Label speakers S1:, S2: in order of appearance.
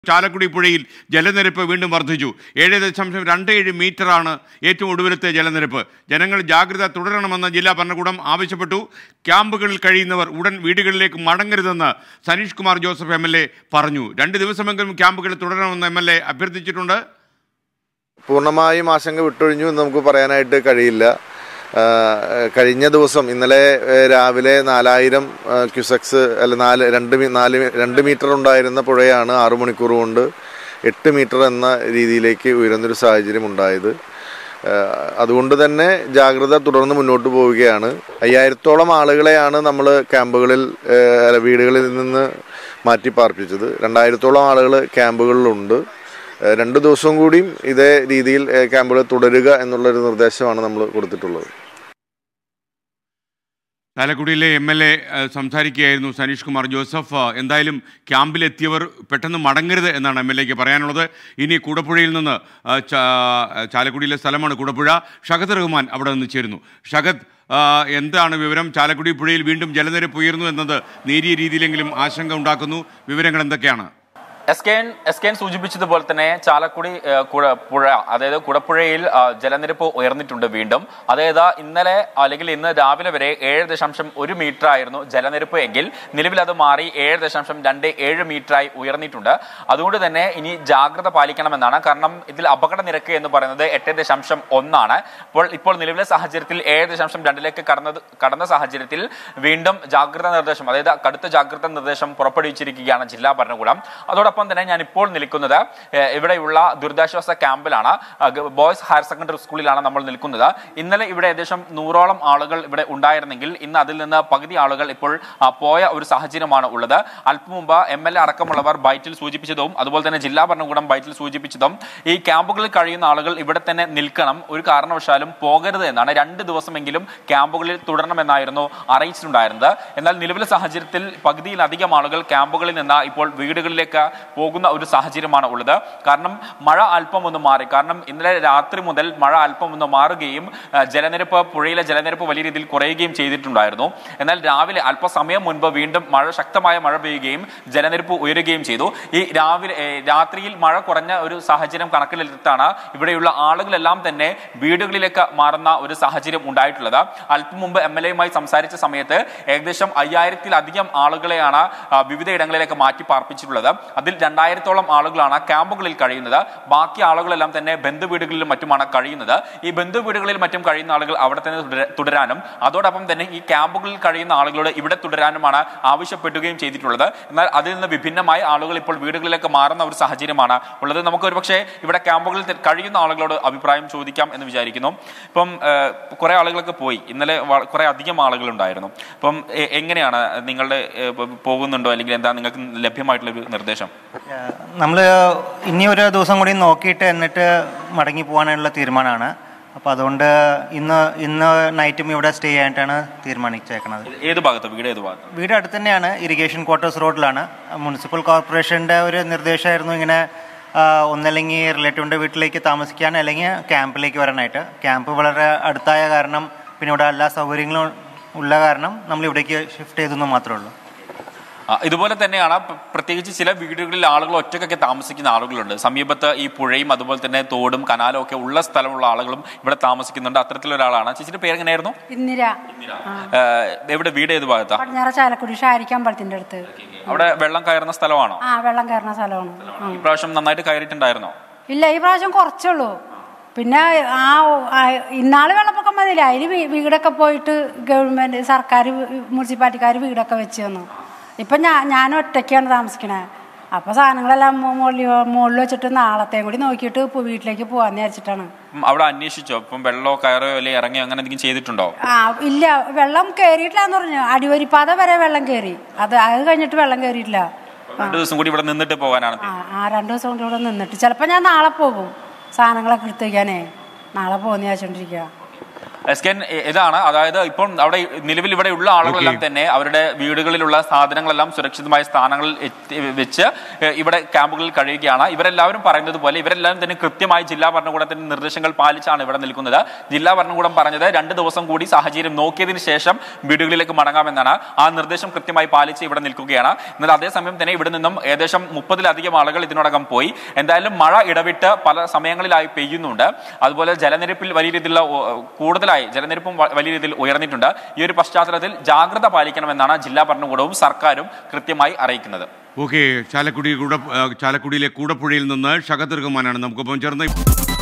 S1: ചാലക്കുടി പുഴയിൽ ജലനിരപ്പ് വീണ്ടും വർദ്ധിച്ചു ഏഴ് ദശാംശം രണ്ട് ഏഴ് മീറ്ററാണ് ഏറ്റവും ഒടുവിലത്തെ ജലനിരപ്പ് ജനങ്ങൾ ജാഗ്രത തുടരണമെന്ന് ജില്ലാ ഭരണകൂടം ആവശ്യപ്പെട്ടു ക്യാമ്പുകളിൽ കഴിയുന്നവർ ഉടൻ വീടുകളിലേക്ക് മടങ്ങരുതെന്ന് Saneesh Kumar Joseph M L A പറഞ്ഞു രണ്ട് ദിവസമെങ്കിലും ക്യാമ്പുകളിൽ തുടരണമെന്ന് എം എൽ എ അഭ്യർത്ഥിച്ചിട്ടുണ്ട്
S2: പൂർണ്ണമായും ആശങ്ക വിട്ടൊഴിഞ്ഞു എന്ന് നമുക്ക് പറയാനായിട്ട് കഴിയില്ല ആ, കഴിഞ്ഞ ദിവസം ഇന്നലെ ഏ, രാവിലെ നാലായിരം ആ, ക്യുസെക്സ് അല്ല നാല് രണ്ട് മീ- നാല് മീ- രണ്ട് മീറ്റർ ഉണ്ടായിരുന്ന പുഴയാണ് ആറു മണിക്കൂർ കൊണ്ട് എട്ട് മീറ്റർ എന്ന രീതിയിലേക്ക് ഉയരുന്നൊരു സാഹചര്യം ഉണ്ടായത് ആ, അതുകൊണ്ട് തന്നെ ജാഗ്രത തുടർന്ന് മുന്നോട്ട് പോവുകയാണ് അയ്യായിരത്തോളം ആളുകളെയാണ് നമ്മൾ ക്യാമ്പുകളിൽ ഏ, അല്ല, വീടുകളിൽ നിന്ന് മാറ്റി പാർപ്പിച്ചത് രണ്ടായിരത്തോളം ആളുകൾ ക്യാമ്പുകളിലുണ്ട് ഏഹ് രണ്ട് ദിവസവും കൂടിയും ഇതേ രീതിയിൽ ഏഹ് ക്യാമ്പുകൾ തുടരുക എന്നുള്ളൊരു നിർദ്ദേശമാണ് നമ്മൾ കൊടുത്തിട്ടുള്ളത്
S1: ചാലക്കുടിയിലെ എം എൽ എ സംസാരിക്കുകയായിരുന്നു സനീഷ് കുമാർ ജോസഫ് ആ, എന്തായാലും ക്യാമ്പിലെത്തിയവർ പെട്ടെന്ന് മടങ്ങരുത് എന്നാണ് എം എൽ എക്ക് പറയാനുള്ളത് ഇനി കൂടപ്പുഴയിൽ നിന്ന് ആ, ചാ- ചാലക്കുടിയിലെ സ്ഥലമാണ് കൂടപ്പുഴ ഷഹദ് റഹ്മാൻ അവിടെ നിന്ന് ചേരുന്നു ഷഹദ് ആ, എന്താണ് വിവരം ചാലക്കുടി പുഴയിൽ വീണ്ടും ജലനിരപ്പ് ഉയർന്നു എന്നത് നേരിയ രീതിയിലെങ്കിലും ആശങ്ക ഉണ്ടാക്കുന്നു വിവരങ്ങൾ എന്തൊക്കെയാണ്
S3: S K N S K N സൂചിപ്പിച്ചതുപോലെ തന്നെ ചാലക്കുടി ഏ, കുഴ- പുഴ അതായത് കുടപ്പുഴയിൽ ആ, ജലനിരപ്പ് ഉയർന്നിട്ടുണ്ട് വീണ്ടും അതായത് ഇന്നലെ അല്ലെങ്കിൽ ഇന്ന് രാവിലെ വരെ ഏഴ് ദശാംശം ഒരു മീറ്റർ ആയിരുന്നു ജലനിരപ്പ് എങ്കിൽ നിലവിൽ അത് മാറി ഏഴ് ദശാംശം രണ്ട് ഏഴ് മീറ്ററായി ഉയർന്നിട്ടുണ്ട് അതുകൊണ്ട് തന്നെ ഇനി ജാഗ്രത പാലിക്കണമെന്നാണ് കാരണം ഇതിൽ അപകട നിരക്ക് എന്ന് പറയുന്നത് എട്ട് ദശാംശം ഒന്നാണ് ഇപ്പോൾ ഇപ്പോൾ നിലവിലെ സാഹചര്യത്തിൽ ഏഴ് ദശാംശം രണ്ടിലേക്ക് കടന്നത് കടന്ന സാഹചര്യത്തിൽ വീണ്ടും ജാഗ്രതാ നിർദ്ദേശം അതായത് കടുത്ത ജാഗ്രതാ നിർദ്ദേശം പുറപ്പെടുവിച്ചിരിക്കുകയാണ് ജില്ലാ ഭരണകൂടം അതോടൊപ്പം തന്നെ ഞാൻ ഇപ്പോൾ നിൽക്കുന്നത് ഏഹ്, ഇവിടെയുള്ള ദുരിതാശ്വാസ ക്യാമ്പിലാണ് ആ, ഗ- ബോയ്സ് ഹയർ സെക്കൻഡറി സ്കൂളിലാണ് നമ്മൾ നിൽക്കുന്നത് ഇന്നലെ ഇവിടെ ഏകദേശം നൂറോളം ആളുകൾ ഇവിടെ ഉണ്ടായിരുന്നെങ്കിൽ ഇന്ന് അതിൽ നിന്ന് പകുതി ആളുകൾ ഇപ്പോൾ ആ, പോയ ഒരു സാഹചര്യമാണ് ഉള്ളത് അല്പം മുമ്പ് എം എൽ എ അടക്കമുള്ളവർ ബൈറ്റിൽ സൂചിപ്പിച്ചതും അതുപോലെ തന്നെ ജില്ലാ ഭരണകൂടം ബൈറ്റിൽ സൂചിപ്പിച്ചതും ഈ ക്യാമ്പുകളിൽ കഴിയുന്ന ആളുകൾ ഇവിടെ തന്നെ നിൽക്കണം ഒരു കാരണവശാലും പോകരുത് എന്നാണ് രണ്ട് ദിവസമെങ്കിലും ക്യാമ്പുകളിൽ തുടരണമെന്നായിരുന്നു അറിയിച്ചിട്ടുണ്ടായിരുന്നത് എന്നാൽ നിലവിലെ സാഹചര്യത്തിൽ പകുതിയിലധികം ആളുകൾ ക്യാമ്പുകളിൽ നിന്ന് ഇപ്പോൾ വീടുകളിലേക്ക് പോകുന്ന ഒരു സാഹചര്യമാണ് ഉള്ളത് കാരണം മഴ അല്പം ഒന്ന് മാറി കാരണം ഇന്നലെ രാത്രി മുതൽ മഴ അല്പം ഒന്ന് മാറുകയും ആ, ജലനിരപ്പ് പുഴയിലെ ജലനിരപ്പ് വലിയ രീതിയിൽ കുറയുകയും ചെയ്തിട്ടുണ്ടായിരുന്നു എന്നാൽ രാവിലെ അല്പസമയം മുൻപ് വീണ്ടും മഴ ശക്തമായ മഴ പെയ്യുകയും ജലനിരപ്പ് ഉയരുകയും ചെയ്തു ഈ രാവിലെ ഏ, രാത്രിയിൽ മഴ കുറഞ്ഞ ഒരു സാഹചര്യം കണക്കിലെടുത്താണ് ഇവിടെയുള്ള ആളുകളെല്ലാം തന്നെ വീടുകളിലേക്ക് മാറുന്ന ഒരു സാഹചര്യം ഉണ്ടായിട്ടുള്ളത് അല്പം മുമ്പ് എം എൽ എയുമായി സംസാരിച്ച സമയത്ത് ഏകദേശം അയ്യായിരത്തിലധികം ആളുകളെയാണ് ആ, വിവിധ ഇടങ്ങളിലേക്ക് മാറ്റി പാർപ്പിച്ചിട്ടുള്ളത് അതിൽ രണ്ടായിരത്തോളം ആളുകളാണ് ക്യാമ്പുകളിൽ കഴിയുന്നത് ബാക്കി ആളുകളെല്ലാം തന്നെ ബന്ധുവീടുകളിലും മറ്റുമാണ് കഴിയുന്നത് ഈ ബന്ധുവീടുകളിൽ മറ്റും കഴിയുന്ന ആളുകൾ അവിടെ തന്നെ തുടര- തുടരാനും അതോടൊപ്പം തന്നെ ഈ ക്യാമ്പുകളിൽ കഴിയുന്ന ആളുകളോട് ഇവിടെ തുടരാനുമാണ് ആവശ്യപ്പെടുകയും ചെയ്തിട്ടുള്ളത് എന്നാൽ അതിൽ നിന്ന് വിഭിന്നമായി ആളുകൾ ഇപ്പോൾ വീടുകളിലേക്ക് മാറുന്ന ഒരു സാഹചര്യമാണ് ഉള്ളത് നമുക്ക് ഒരുപക്ഷെ ഇവിടെ ക്യാമ്പുകളിൽ തെ- കഴിയുന്ന ആളുകളോട് അഭിപ്രായം ചോദിക്കാം എന്ന് വിചാരിക്കുന്നു ഇപ്പം കുറെ ആളുകളൊക്കെ പോയി ഇന്നലെ വ- കുറെ അധികം ആളുകൾ ഉണ്ടായിരുന്നു അപ്പം എ- എങ്ങനെയാണ് നിങ്ങളുടെ ഏ, പ- പോകുന്നുണ്ടോ അല്ലെങ്കിൽ എന്താ നിങ്ങൾക്ക് ലഭ്യമായിട്ടുള്ള ഒരു നിർദ്ദേശം
S4: നമ്മൾ ഇനി ഒരു ദിവസം കൂടി നോക്കിയിട്ട് എന്നിട്ട് മടങ്ങി പോകാനുള്ള തീരുമാനമാണ് അപ്പോൾ അതുകൊണ്ട് ഇന്ന് ഇന്ന് നൈറ്റും ഇവിടെ സ്റ്റേ ചെയ്യാനായിട്ടാണ് തീരുമാനിച്ചേക്കണത്
S3: ഏത് ഭാഗത്ത് വീട് ഏത് ഭാഗത്ത്
S4: വീട് അടുത്ത് തന്നെയാണ് ഇറിഗേഷൻ ക്വാർട്ടേഴ്സ് റോഡിലാണ് മുനിസിപ്പൽ കോർപ്പറേഷൻ്റെ ഒരു നിർദ്ദേശമായിരുന്നു ഇങ്ങനെ ആ, ഒന്നല്ലെങ്കിൽ റിലേറ്റീവിൻ്റെ വീട്ടിലേക്ക് താമസിക്കാൻ അല്ലെങ്കിൽ ക്യാമ്പിലേക്ക് വരാനായിട്ട് ക്യാമ്പ് വളരെ അടുത്തായ കാരണം പിന്നെ ഇവിടെ എല്ലാ സൗകര്യങ്ങളും ഉള്ള കാരണം നമ്മൾ ഇവിടേക്ക് ഷിഫ്റ്റ് ചെയ്തെന്ന് മാത്രമേ ഉള്ളൂ
S3: ആ, ഇതുപോലെ തന്നെയാണ് പ- പ്രത്യേകിച്ച് ചില വീടുകളിൽ ആളുകൾ ഒറ്റയ്ക്കൊക്കെ താമസിക്കുന്ന ആളുകളുണ്ട് സമീപത്ത് ഈ പുഴയും അതുപോലെ തന്നെ തോടും കനാലും ഒക്കെ ഉള്ള സ്ഥലമുള്ള ആളുകളും ഇവിടെ താമസിക്കുന്നുണ്ട് അത്തരത്തിലൊരാളാണ് ചേച്ചിയുടെ പേര് എങ്ങനെയായിരുന്നു
S5: ഇന്ദിര
S3: ഏഹ്, എവിടെ വീട് ഏത് ഭാഗത്താ
S5: പടിഞ്ഞാറ ചാലക്കുടി ഷാരിക്ക് അമ്പലത്തിന്റെ അടുത്ത്
S3: അവിടെ വെള്ളം കയറുന്ന സ്ഥലമാണോ
S5: ആ വെള്ളം കയറുന്ന സ്ഥലമാണ് ആ.
S3: ഇപ്രാവശ്യം നന്നായിട്ട് കയറിയിട്ടുണ്ടായിരുന്നോ
S5: ഇല്ല ഈ പ്രാവശ്യം കുറച്ചുള്ളൂ പിന്നെ ആ ആ, ഇന്നാള് വെള്ളപ്പൊക്കം മതിയില്ല അതിൽ വീടൊക്കെ പോയിട്ട് ഗവൺമെന്റ് സർക്കാർ മുനിസിപ്പാലിറ്റിക്കാർ വീടൊക്കെ വെച്ച് തന്നു ഇപ്പം ഞാൻ ഞാൻ ഒറ്റയ്ക്കാണ് താമസിക്കണേ അപ്പോൾ സാധനങ്ങളെല്ലാം മുകളിൽ മുകളിൽ വെച്ചിട്ട് നാളത്തെയും കൂടി നോക്കിയിട്ട് ഇപ്പോൾ വീട്ടിലേക്ക് പോകാന്ന് വിചാരിച്ചിട്ടാണ്
S3: ഉം, അവിടെ അന്വേഷിച്ചോ ഇപ്പം വെള്ളമോ കയറോ അല്ലെങ്കിൽ ഇറങ്ങിയോ അങ്ങനെ എന്തെങ്കിലും ചെയ്തിട്ടുണ്ടോ
S5: ആ ഇല്ല വെള്ളം കയറിയിട്ടില്ലാന്ന് പറഞ്ഞു അടിവരിപ്പാത വരെ വെള്ളം കയറി അത് അത് കഴിഞ്ഞിട്ട് വെള്ളം കയറിയിട്ടില്ല
S3: രണ്ടു ദിവസം കൂടി ഇവിടെ നിന്നിട്ട് പോകാനാണ്
S5: ആ ആ രണ്ട് ദിവസം കൊണ്ട് ഇവിടെ നിന്നിട്ട് ചിലപ്പോൾ ഞാൻ നാളെ പോകും സാധനങ്ങളൊക്കെ എടുത്ത് വയ്ക്കാനേ നാളെ പോകുന്ന വിചാരിച്ചോണ്ടിരിക്കുക
S3: എസ് കെ ഇതാണ് അതായത് ഇപ്പം അവിടെ നിലവിൽ ഇവിടെ ഉള്ള ആളുകളെല്ലാം
S1: Okay.
S3: തന്നെ അവരുടെ വീടുകളിലുള്ള സാധനങ്ങളെല്ലാം സുരക്ഷിതമായ സ്ഥാനങ്ങളിൽ എത്തി വെച്ച് ഏഹ് ഇവിടെ ക്യാമ്പുകളിൽ കഴിയുകയാണ് ഇവരെല്ലാവരും പറയുന്നത് പോലെ ഇവരെല്ലാം തന്നെ കൃത്യമായി ജില്ലാ ഭരണകൂടത്തിന്റെ നിർദ്ദേശങ്ങൾ പാലിച്ചാണ് ഇവിടെ നിൽക്കുന്നത് ജില്ലാ ഭരണകൂടം പറഞ്ഞത് രണ്ട് ദിവസം കൂടി സാഹചര്യം നോക്കിയതിന് ശേഷം വീടുകളിലേക്ക് മടങ്ങാമെന്നാണ് ആ നിർദ്ദേശം കൃത്യമായി പാലിച്ച് ഇവിടെ നിൽക്കുകയാണ് എന്നാൽ അതേസമയം തന്നെ ഇവിടെ നിന്നും ഏകദേശം മുപ്പതിലധികം ആളുകൾ ഇതിനോടകം പോയി എന്തായാലും മഴ ഇടവിട്ട് പല സമയങ്ങളിലായി പെയ്യുന്നുണ്ട് അതുപോലെ ജലനിരപ്പിൽ വലിയ രീതിയിലുള്ള ഉ- കൂടുതലായി ജലനിരപ്പും വ- വലിയ രീതിയിൽ ഉയർന്നിട്ടുണ്ട് ഈ ഒരു പശ്ചാത്തലത്തിൽ ജാഗ്രത പാലിക്കണമെന്നാണ് ജില്ലാ ഭരണകൂടവും സർക്കാരും കൃത്യമായി അറിയിക്കുന്നത്
S1: ഓക്കെ ചാലക്കുടി കൂട ചാലക്കുടിയിലെ കൂടപ്പുഴയിൽ നിന്ന് ഷഹദ് റഹ്മാനാണ് നമുക്കൊപ്പം ചേർന്ന്